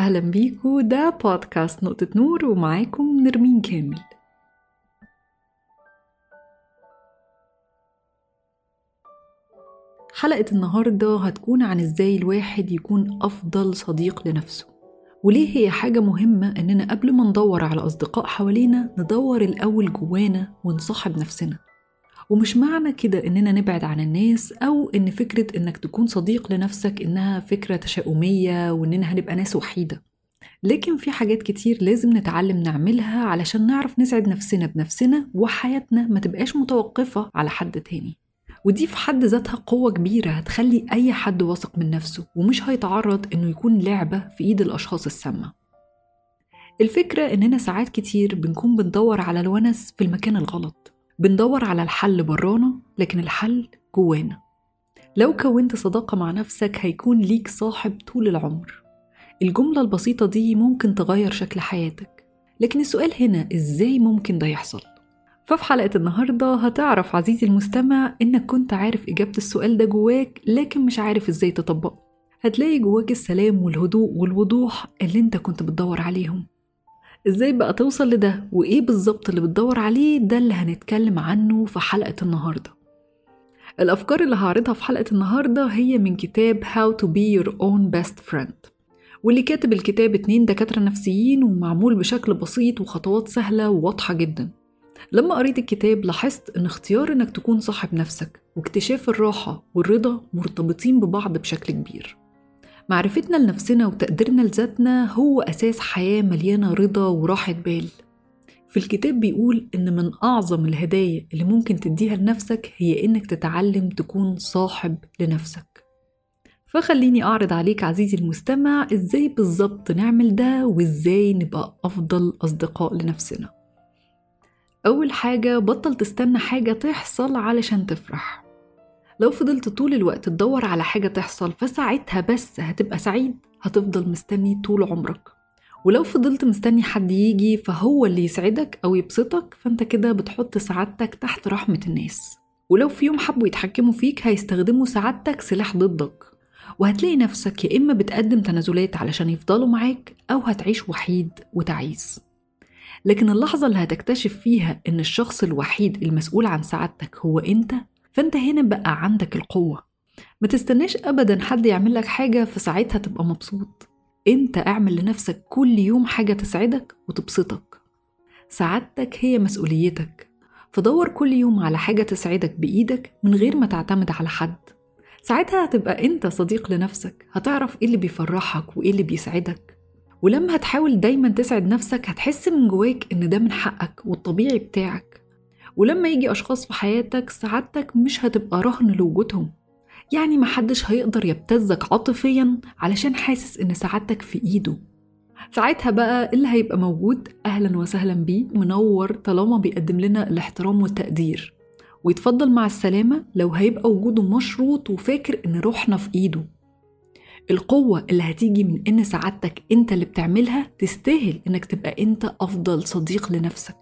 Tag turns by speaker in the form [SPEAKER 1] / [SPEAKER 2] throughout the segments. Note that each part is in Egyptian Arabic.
[SPEAKER 1] وأهلا بيكو ده بودكاست نقطة نور ومعاكم نرمين كامل حلقة النهاردة هتكون عن ازاي الواحد يكون أفضل صديق لنفسه وليه هي حاجة مهمة إننا قبل ما ندور على أصدقاء حوالينا ندور الأول جوانا ونصاحب نفسنا ومش معنى كده إننا نبعد عن الناس أو إن فكرة إنك تكون صديق لنفسك إنها فكرة تشاؤمية وإننا هنبقى ناس وحيدة لكن في حاجات كتير لازم نتعلم نعملها علشان نعرف نسعد نفسنا بنفسنا وحياتنا ما تبقاش متوقفة على حد تاني ودي في حد ذاتها قوة كبيرة هتخلي أي حد واثق من نفسه ومش هيتعرض إنه يكون لعبة في إيد الأشخاص السامة الفكرة إننا ساعات كتير بنكون بندور على الونس في المكان الغلط بندور على الحل برانا لكن الحل جوانا لو كونت صداقة مع نفسك هيكون ليك صاحب طول العمر الجملة البسيطة دي ممكن تغير شكل حياتك لكن السؤال هنا إزاي ممكن ده يحصل؟ ففي حلقة النهاردة هتعرف عزيزي المستمع إنك كنت عارف إجابة السؤال ده جواك لكن مش عارف إزاي تطبقه هتلاقي جواك السلام والهدوء والوضوح اللي انت كنت بتدور عليهم ازاي بقى توصل لده وايه بالظبط اللي بتدور عليه ده اللي هنتكلم عنه في حلقة النهاردة الأفكار اللي هعرضها في حلقة النهاردة هي من كتاب How to be your own best friend واللي كاتب الكتاب اتنين دكاترة نفسيين ومعمول بشكل بسيط وخطوات سهلة وواضحة جدا لما قريت الكتاب لاحظت ان اختيار انك تكون صاحب نفسك واكتشاف الراحة والرضا مرتبطين ببعض بشكل كبير معرفتنا لنفسنا وتقديرنا لذاتنا هو أساس حياة مليانة رضا وراحة بال في الكتاب بيقول إن من أعظم الهدايا اللي ممكن تديها لنفسك هي إنك تتعلم تكون صاحب لنفسك فخليني أعرض عليك عزيزي المستمع إزاي بالظبط نعمل ده وإزاي نبقى أفضل أصدقاء لنفسنا أول حاجة بطل تستنى حاجة تحصل علشان تفرح لو فضلت طول الوقت تدور على حاجة تحصل فساعتها بس هتبقى سعيد هتفضل مستني طول عمرك ولو فضلت مستني حد يجي فهو اللي يسعدك أو يبسطك فأنت كده بتحط سعادتك تحت رحمة الناس ولو في يوم حبوا يتحكموا فيك هيستخدموا سعادتك سلاح ضدك وهتلاقي نفسك يا إما بتقدم تنازلات علشان يفضلوا معاك أو هتعيش وحيد وتعيس لكن اللحظة اللي هتكتشف فيها إن الشخص الوحيد المسؤول عن سعادتك هو أنت فأنت هنا بقى عندك القوة ما تستناش أبدا حد يعمل لك حاجة فساعتها تبقى مبسوط أنت اعمل لنفسك كل يوم حاجة تسعدك وتبسطك سعادتك هي مسؤوليتك فدور كل يوم على حاجة تسعدك بإيدك من غير ما تعتمد على حد ساعتها هتبقى أنت صديق لنفسك هتعرف إيه اللي بيفرحك وإيه اللي بيسعدك ولما هتحاول دايما تسعد نفسك هتحس من جواك إن ده من حقك والطبيعي بتاعك ولما يجي أشخاص في حياتك سعادتك مش هتبقى رهن لوجودهم يعني محدش هيقدر يبتزك عاطفيا علشان حاسس إن سعادتك في إيده ساعتها بقى اللي هيبقى موجود أهلا وسهلا بيه منور طالما بيقدم لنا الاحترام والتقدير ويتفضل مع السلامة لو هيبقى وجوده مشروط وفاكر إن روحنا في إيده القوة اللي هتيجي من إن سعادتك أنت اللي بتعملها تستاهل إنك تبقى أنت أفضل صديق لنفسك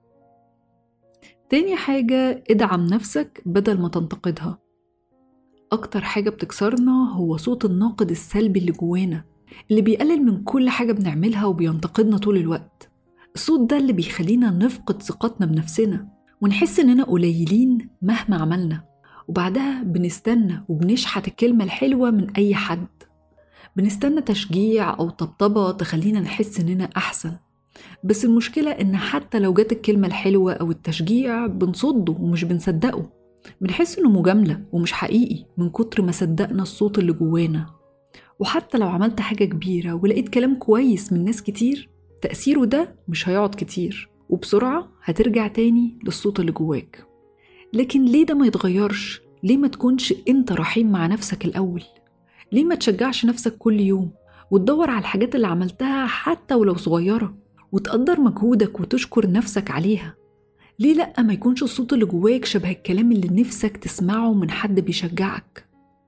[SPEAKER 1] تاني حاجة ادعم نفسك بدل ما تنتقدها أكتر حاجة بتكسرنا هو صوت الناقد السلبي اللي جوانا اللي بيقلل من كل حاجة بنعملها وبينتقدنا طول الوقت الصوت ده اللي بيخلينا نفقد ثقتنا بنفسنا ونحس إننا قليلين مهما عملنا وبعدها بنستنى وبنشحت الكلمة الحلوة من أي حد بنستنى تشجيع أو طبطبة تخلينا نحس إننا أحسن بس المشكلة إن حتى لو جت الكلمة الحلوة أو التشجيع بنصده ومش بنصدقه بنحس إنه مجاملة ومش حقيقي من كتر ما صدقنا الصوت اللي جوانا وحتى لو عملت حاجة كبيرة ولقيت كلام كويس من ناس كتير تأثيره ده مش هيقعد كتير وبسرعة هترجع تاني للصوت اللي جواك لكن ليه ده ما يتغيرش؟ ليه ما تكونش انت رحيم مع نفسك الأول؟ ليه ما تشجعش نفسك كل يوم وتدور على الحاجات اللي عملتها حتى ولو صغيرة وتقدر مجهودك وتشكر نفسك عليها ليه لأ ما يكونش الصوت اللي جواك شبه الكلام اللي نفسك تسمعه من حد بيشجعك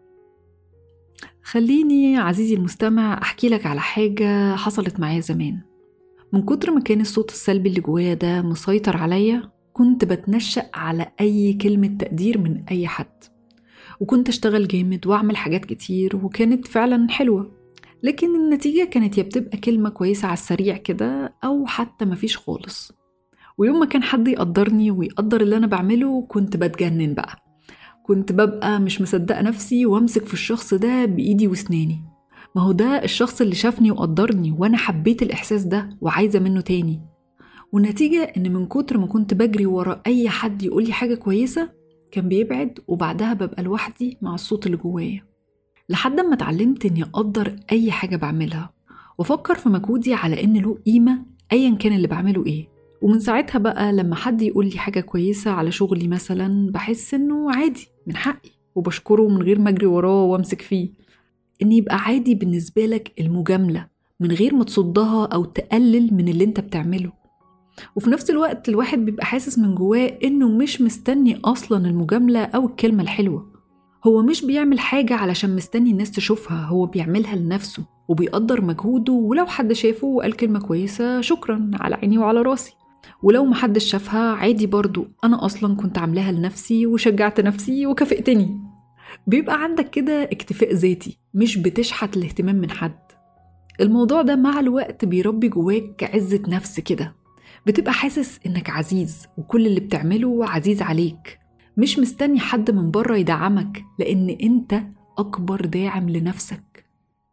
[SPEAKER 1] خليني عزيزي المستمع أحكي لك على حاجة حصلت معايا زمان من كتر ما كان الصوت السلبي اللي جوايا ده مسيطر عليا كنت بتنشأ على أي كلمة تقدير من أي حد وكنت أشتغل جامد وأعمل حاجات كتير وكانت فعلا حلوة لكن النتيجة كانت يا بتبقى كلمة كويسة على السريع كده أو حتى مفيش خالص ويوم ما كان حد يقدرني ويقدر اللي أنا بعمله كنت بتجنن بقى كنت ببقى مش مصدقة نفسي وامسك في الشخص ده بإيدي وسناني ما هو ده الشخص اللي شافني وقدرني وأنا حبيت الإحساس ده وعايزة منه تاني والنتيجة إن من كتر ما كنت بجري ورا أي حد يقولي حاجة كويسة كان بيبعد وبعدها ببقى لوحدي مع الصوت اللي جوايا لحد ما اتعلمت إني أقدر أي حاجة بعملها وأفكر في مجهودي على إن له قيمة أيا كان اللي بعمله إيه ومن ساعتها بقى لما حد يقول لي حاجة كويسة على شغلي مثلا بحس إنه عادي من حقي وبشكره من غير ما أجري وراه وأمسك فيه إن يبقى عادي بالنسبة لك المجاملة من غير ما تصدها أو تقلل من اللي أنت بتعمله وفي نفس الوقت الواحد بيبقى حاسس من جواه إنه مش مستني أصلا المجاملة أو الكلمة الحلوة هو مش بيعمل حاجة علشان مستني الناس تشوفها هو بيعملها لنفسه وبيقدر مجهوده ولو حد شافه وقال كلمة كويسة شكرا على عيني وعلى راسي ولو محدش شافها عادي برضو أنا أصلا كنت عاملاها لنفسي وشجعت نفسي وكافئتني بيبقى عندك كده اكتفاء ذاتي مش بتشحت الاهتمام من حد الموضوع ده مع الوقت بيربي جواك عزة نفس كده بتبقى حاسس إنك عزيز وكل اللي بتعمله عزيز عليك مش مستني حد من بره يدعمك لأن أنت أكبر داعم لنفسك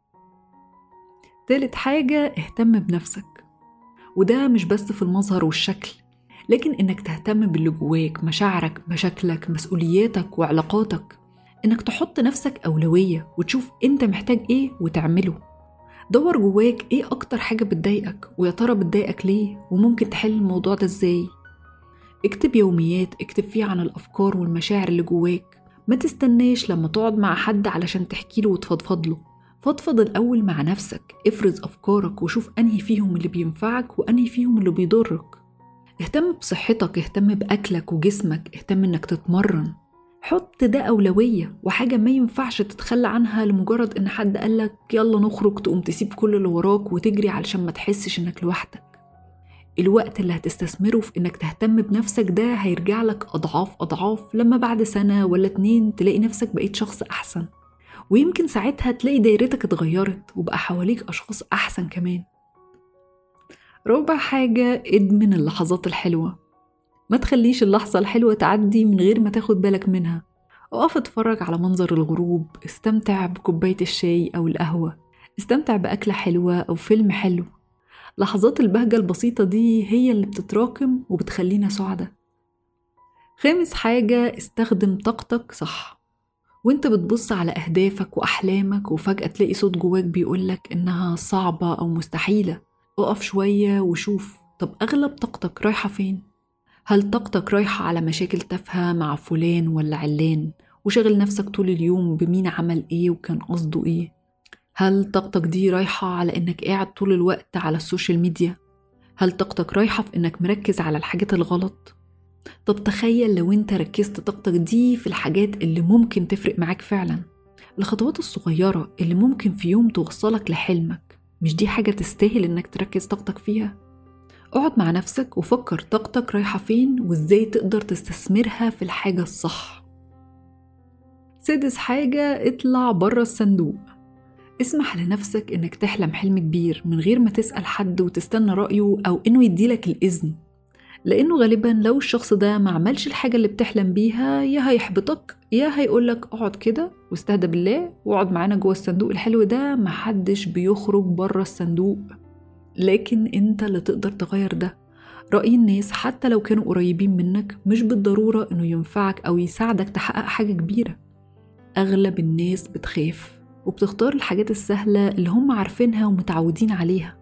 [SPEAKER 1] تالت حاجة اهتم بنفسك وده مش بس في المظهر والشكل لكن إنك تهتم باللي جواك مشاعرك مشاكلك مسؤولياتك وعلاقاتك إنك تحط نفسك أولوية وتشوف أنت محتاج إيه وتعمله دور جواك إيه أكتر حاجة بتضايقك ويا ترى بتضايقك ليه وممكن تحل الموضوع ده إزاي اكتب يوميات اكتب فيها عن الأفكار والمشاعر اللي جواك ما تستناش لما تقعد مع حد علشان تحكي له وتفضفض له فضفض الأول مع نفسك افرز أفكارك وشوف أنهي فيهم اللي بينفعك وأنهي فيهم اللي بيضرك اهتم بصحتك اهتم بأكلك وجسمك اهتم إنك تتمرن حط ده أولوية وحاجة ما ينفعش تتخلى عنها لمجرد إن حد قالك يلا نخرج تقوم تسيب كل اللي وراك وتجري علشان ما تحسش إنك لوحدك الوقت اللي هتستثمره في إنك تهتم بنفسك ده هيرجع لك أضعاف أضعاف لما بعد سنة ولا اتنين تلاقي نفسك بقيت شخص أحسن ويمكن ساعتها تلاقي دايرتك اتغيرت وبقى حواليك أشخاص أحسن كمان رابع حاجة ادمن اللحظات الحلوة ما تخليش اللحظة الحلوة تعدي من غير ما تاخد بالك منها اقف اتفرج على منظر الغروب استمتع بكوباية الشاي أو القهوة استمتع بأكلة حلوة أو فيلم حلو لحظات البهجة البسيطة دي هي اللي بتتراكم وبتخلينا سعداء خامس حاجة استخدم طاقتك صح وانت بتبص على أهدافك وأحلامك وفجأة تلاقي صوت جواك بيقولك إنها صعبة أو مستحيلة اقف شوية وشوف طب أغلب طاقتك رايحة فين؟ هل طاقتك رايحة على مشاكل تافهة مع فلان ولا علان وشغل نفسك طول اليوم بمين عمل ايه وكان قصده ايه هل طاقتك دي رايحة على انك قاعد طول الوقت على السوشيال ميديا هل طاقتك رايحة في انك مركز على الحاجات الغلط طب تخيل لو انت ركزت طاقتك دي في الحاجات اللي ممكن تفرق معاك فعلا الخطوات الصغيرة اللي ممكن في يوم توصلك لحلمك مش دي حاجة تستاهل انك تركز طاقتك فيها اقعد مع نفسك وفكر طاقتك رايحة فين وازاي تقدر تستثمرها في الحاجة الصح سادس حاجة اطلع بره الصندوق اسمح لنفسك انك تحلم حلم كبير من غير ما تسأل حد وتستنى رأيه أو انه يديلك الإذن لأنه غالبا لو الشخص ده ما عملش الحاجة اللي بتحلم بيها يا هيحبطك يا هيقولك اقعد كده واستهدى بالله واقعد معانا جوه الصندوق الحلو ده محدش بيخرج بره الصندوق لكن انت اللي تقدر تغير ده رأي الناس حتى لو كانوا قريبين منك مش بالضرورة انه ينفعك او يساعدك تحقق حاجة كبيرة اغلب الناس بتخاف وبتختار الحاجات السهلة اللي هم عارفينها ومتعودين عليها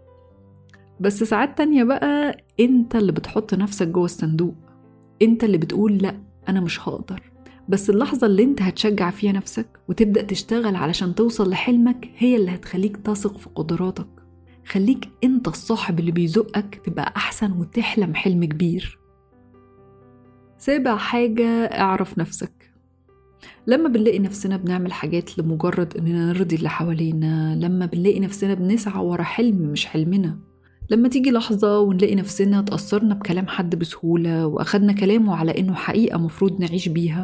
[SPEAKER 1] بس ساعات تانية بقى انت اللي بتحط نفسك جوه الصندوق انت اللي بتقول لا انا مش هقدر بس اللحظة اللي انت هتشجع فيها نفسك وتبدأ تشتغل علشان توصل لحلمك هي اللي هتخليك تثق في قدراتك خليك انت الصاحب اللي بيزقك تبقى احسن وتحلم حلم كبير سابع حاجة اعرف نفسك لما بنلاقي نفسنا بنعمل حاجات لمجرد اننا نرضي اللي حوالينا لما بنلاقي نفسنا بنسعى ورا حلم مش حلمنا لما تيجي لحظة ونلاقي نفسنا تأثرنا بكلام حد بسهولة وأخدنا كلامه على إنه حقيقة مفروض نعيش بيها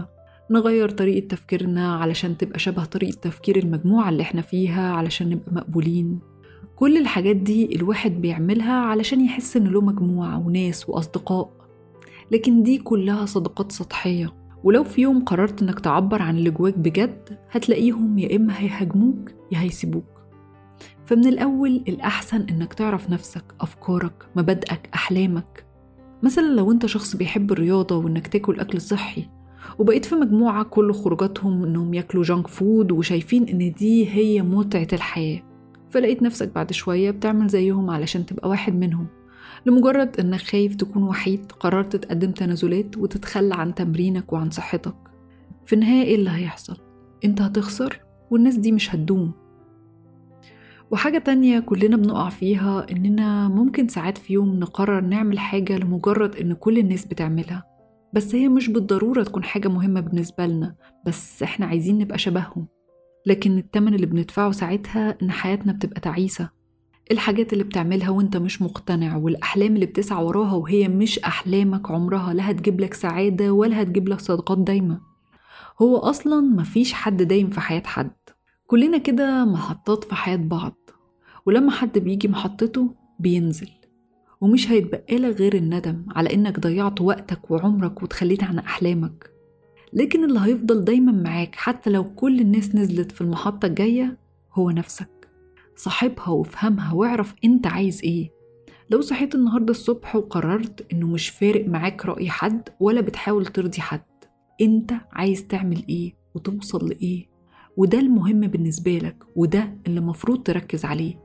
[SPEAKER 1] نغير طريقة تفكيرنا علشان تبقى شبه طريقة تفكير المجموعة اللي احنا فيها علشان نبقى مقبولين كل الحاجات دي الواحد بيعملها علشان يحس إن له مجموعة وناس وأصدقاء لكن دي كلها صداقات سطحية ولو في يوم قررت إنك تعبر عن اللي جواك بجد هتلاقيهم يا إما هيهاجموك يا هيسيبوك فمن الأول الأحسن إنك تعرف نفسك أفكارك مبادئك أحلامك مثلا لو أنت شخص بيحب الرياضة وإنك تاكل أكل صحي وبقيت في مجموعة كل خروجاتهم إنهم ياكلوا جانك فود وشايفين إن دي هي متعة الحياة فلقيت نفسك بعد شوية بتعمل زيهم علشان تبقى واحد منهم لمجرد إنك خايف تكون وحيد قررت تقدم تنازلات وتتخلى عن تمرينك وعن صحتك في النهاية إيه اللي هيحصل؟ أنت هتخسر والناس دي مش هتدوم وحاجة تانية كلنا بنقع فيها إننا ممكن ساعات في يوم نقرر نعمل حاجة لمجرد إن كل الناس بتعملها بس هي مش بالضرورة تكون حاجة مهمة بالنسبة لنا بس إحنا عايزين نبقى شبههم لكن التمن اللي بندفعه ساعتها إن حياتنا بتبقى تعيسة الحاجات اللي بتعملها وانت مش مقتنع والأحلام اللي بتسعى وراها وهي مش أحلامك عمرها لا هتجيب لك سعادة ولا هتجيب لك صداقات دايمة هو أصلا مفيش حد دايم في حياة حد كلنا كده محطات في حياة بعض ولما حد بيجي محطته بينزل ومش هيتبقى لك غير الندم على إنك ضيعت وقتك وعمرك وتخليت عن أحلامك لكن اللي هيفضل دايما معاك حتى لو كل الناس نزلت في المحطة الجاية هو نفسك صاحبها وافهمها واعرف انت عايز ايه لو صحيت النهاردة الصبح وقررت انه مش فارق معاك رأي حد ولا بتحاول ترضي حد انت عايز تعمل ايه وتوصل لايه وده المهم بالنسبة لك وده اللي مفروض تركز عليه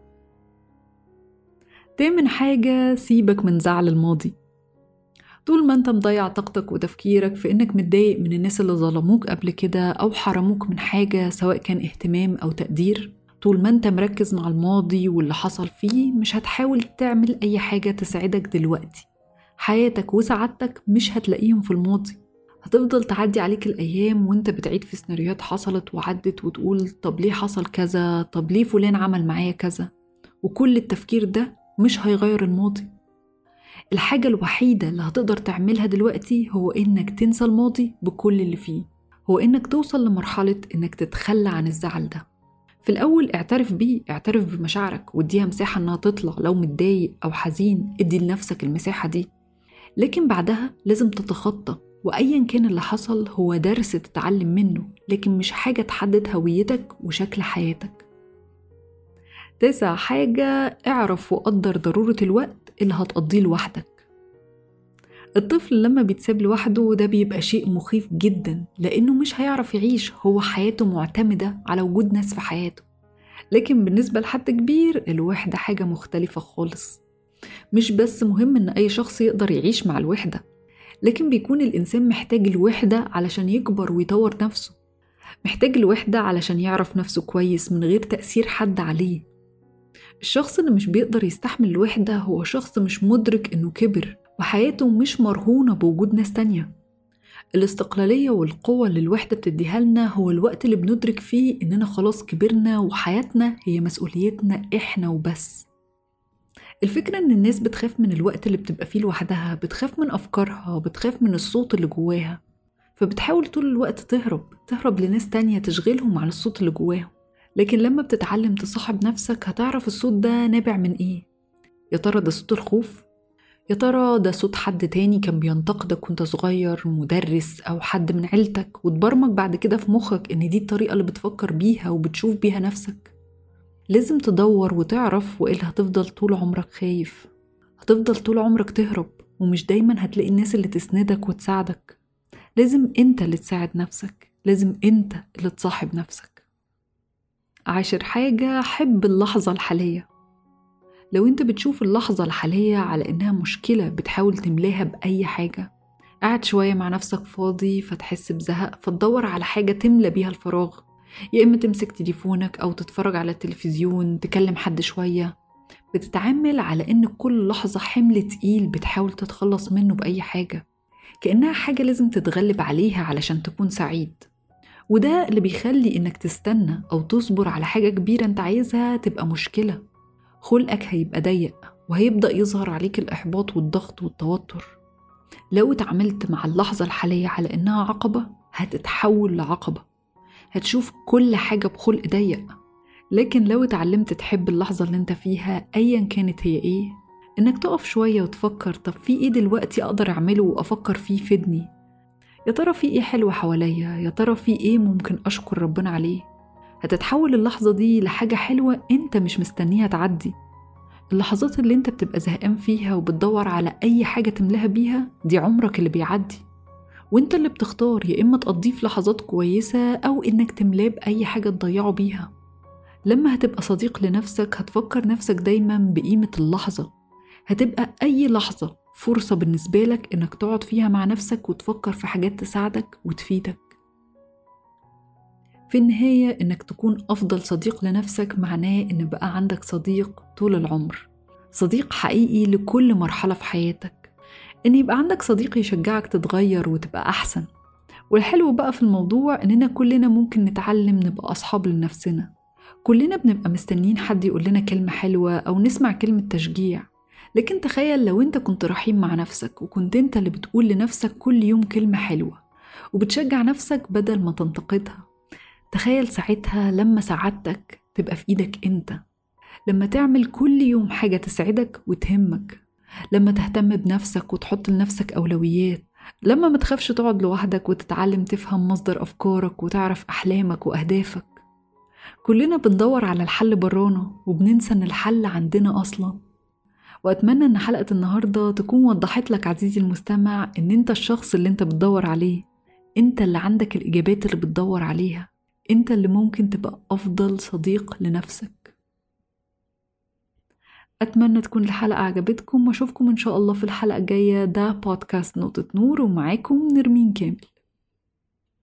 [SPEAKER 1] تامن حاجة سيبك من زعل الماضي طول ما انت مضيع طاقتك وتفكيرك في انك متضايق من الناس اللي ظلموك قبل كده او حرموك من حاجة سواء كان اهتمام او تقدير طول ما انت مركز مع الماضي واللي حصل فيه مش هتحاول تعمل اي حاجة تسعدك دلوقتي حياتك وسعادتك مش هتلاقيهم في الماضي هتفضل تعدي عليك الأيام وانت بتعيد في سيناريوهات حصلت وعدت وتقول طب ليه حصل كذا طب ليه فلان عمل معايا كذا وكل التفكير ده مش هيغير الماضي الحاجة الوحيدة اللي هتقدر تعملها دلوقتي هو إنك تنسى الماضي بكل اللي فيه هو إنك توصل لمرحلة إنك تتخلى عن الزعل ده في الأول اعترف بيه اعترف بمشاعرك واديها مساحة إنها تطلع لو متضايق أو حزين ادي لنفسك المساحة دي لكن بعدها لازم تتخطى وأيا كان اللي حصل هو درس تتعلم منه لكن مش حاجة تحدد هويتك وشكل حياتك تاسع حاجة اعرف وقدر ضرورة الوقت اللي هتقضيه لوحدك الطفل لما بيتساب لوحده ده بيبقى شيء مخيف جدا لأنه مش هيعرف يعيش هو حياته معتمدة على وجود ناس في حياته لكن بالنسبة لحد كبير الوحدة حاجة مختلفة خالص مش بس مهم إن أي شخص يقدر يعيش مع الوحدة لكن بيكون الإنسان محتاج الوحدة علشان يكبر ويطور نفسه محتاج الوحدة علشان يعرف نفسه كويس من غير تأثير حد عليه الشخص اللي مش بيقدر يستحمل الوحدة هو شخص مش مدرك إنه كبر وحياته مش مرهونة بوجود ناس تانية الاستقلالية والقوة اللي الوحدة بتديها لنا هو الوقت اللي بندرك فيه إننا خلاص كبرنا وحياتنا هي مسؤوليتنا إحنا وبس الفكرة إن الناس بتخاف من الوقت اللي بتبقى فيه لوحدها بتخاف من أفكارها بتخاف من الصوت اللي جواها فبتحاول طول الوقت تهرب تهرب لناس تانية تشغلهم عن الصوت اللي جواهم لكن لما بتتعلم تصاحب نفسك هتعرف الصوت ده نابع من ايه يا ترى ده صوت الخوف يا ترى ده صوت حد تاني كان بينتقدك وانت صغير مدرس او حد من عيلتك وتبرمج بعد كده في مخك ان دي الطريقة اللي بتفكر بيها وبتشوف بيها نفسك لازم تدور وتعرف وإلا هتفضل طول عمرك خايف هتفضل طول عمرك تهرب ومش دايما هتلاقي الناس اللي تسندك وتساعدك لازم انت اللي تساعد نفسك لازم انت اللي تصاحب نفسك عاشر حاجة حب اللحظة الحالية لو انت بتشوف اللحظة الحالية على انها مشكلة بتحاول تملاها بأي حاجة قاعد شوية مع نفسك فاضي فتحس بزهق فتدور على حاجة تملى بيها الفراغ يا إما تمسك تليفونك أو تتفرج على التلفزيون تكلم حد شوية بتتعامل على إن كل لحظة حمل تقيل بتحاول تتخلص منه بأي حاجة كأنها حاجة لازم تتغلب عليها علشان تكون سعيد وده اللي بيخلي إنك تستنى أو تصبر على حاجة كبيرة أنت عايزها تبقى مشكلة خلقك هيبقى ضيق وهيبدأ يظهر عليك الإحباط والضغط والتوتر لو اتعاملت مع اللحظة الحالية على إنها عقبة هتتحول لعقبة هتشوف كل حاجة بخلق ضيق لكن لو اتعلمت تحب اللحظة اللي انت فيها أيا كانت هي ايه انك تقف شوية وتفكر طب في ايه دلوقتي اقدر اعمله وافكر فيه يفيدني يا ترى في ايه حلو حواليا يا ترى في ايه ممكن اشكر ربنا عليه هتتحول اللحظة دي لحاجة حلوة انت مش مستنيها تعدي اللحظات اللي انت بتبقى زهقان فيها وبتدور على اي حاجة تملاها بيها دي عمرك اللي بيعدي وانت اللي بتختار يا اما تقضيه في لحظات كويسة او انك تملاه باي حاجة تضيعه بيها لما هتبقى صديق لنفسك هتفكر نفسك دايما بقيمة اللحظة هتبقى أي لحظة فرصة بالنسبة لك إنك تقعد فيها مع نفسك وتفكر في حاجات تساعدك وتفيدك في النهاية إنك تكون أفضل صديق لنفسك معناه إن بقى عندك صديق طول العمر صديق حقيقي لكل مرحلة في حياتك إن يبقى عندك صديق يشجعك تتغير وتبقى أحسن والحلو بقى في الموضوع إننا كلنا ممكن نتعلم نبقى أصحاب لنفسنا كلنا بنبقى مستنيين حد يقول لنا كلمة حلوة أو نسمع كلمة تشجيع لكن تخيل لو انت كنت رحيم مع نفسك وكنت انت اللي بتقول لنفسك كل يوم كلمة حلوة وبتشجع نفسك بدل ما تنتقدها تخيل ساعتها لما سعادتك تبقى في ايدك انت لما تعمل كل يوم حاجة تسعدك وتهمك لما تهتم بنفسك وتحط لنفسك أولويات لما ما تخافش تقعد لوحدك وتتعلم تفهم مصدر أفكارك وتعرف أحلامك وأهدافك كلنا بندور على الحل برانا وبننسى إن الحل عندنا أصلاً وأتمنى إن حلقة النهاردة تكون وضحت لك عزيزي المستمع إن أنت الشخص اللي أنت بتدور عليه أنت اللي عندك الإجابات اللي بتدور عليها أنت اللي ممكن تبقى أفضل صديق لنفسك أتمنى تكون الحلقة عجبتكم وأشوفكم إن شاء الله في الحلقة الجاية ده بودكاست نقطة نور ومعاكم نرمين كامل